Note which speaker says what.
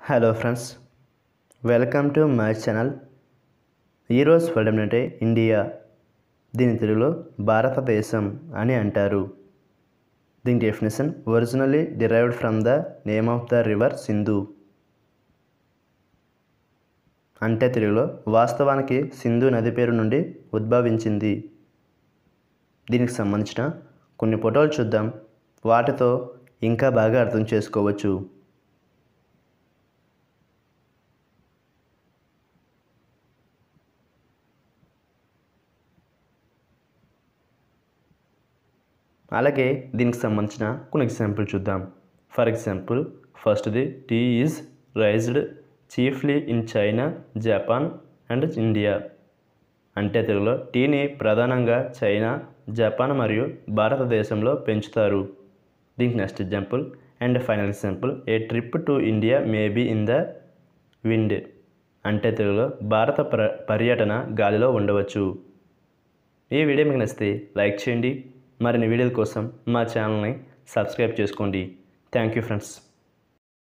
Speaker 1: hello friends welcome to my channel ఈరోజు word ఏంటంటే India దీని తెలుగులో భారతదేశం అని అంటారు దీని definition originally derived from the name of the river Sindhu అంటే తెలుగులో వాస్తవానికి సింధు నది పేరు నుండి ఉద్భవించింది దీనికి సంబంధించిన కొన్ని ఫోటోలు చూద్దాం వాటితో ఇంకా బాగా అర్థం చేసుకోవచ్చు అలాగే దీనికి సంబంధించిన కొన్ని ఎగ్జాంపుల్ చూద్దాం ఫర్ ఎగ్జాంపుల్ ఫస్ట్ది tea is raised chiefly in China Japan and India అంటే తెలుగులో టీని ప్రధానంగా చైనా జపాన్ మరియు భారతదేశంలో పెంచుతారు దీనికి next example and final example a trip to India maybe in the wind అంటే తెలుగులో భారత ప్ర పర్యటన గాలిలో ఉండవచ్చు ఈ వీడియో మీకు నచ్చితే లైక్ చేయండి మరిన్ని వీడియోల కోసం మా ఛానల్ని సబ్స్క్రైబ్ చేసుకోండి థ్యాంక్ యూ ఫ్రెండ్స్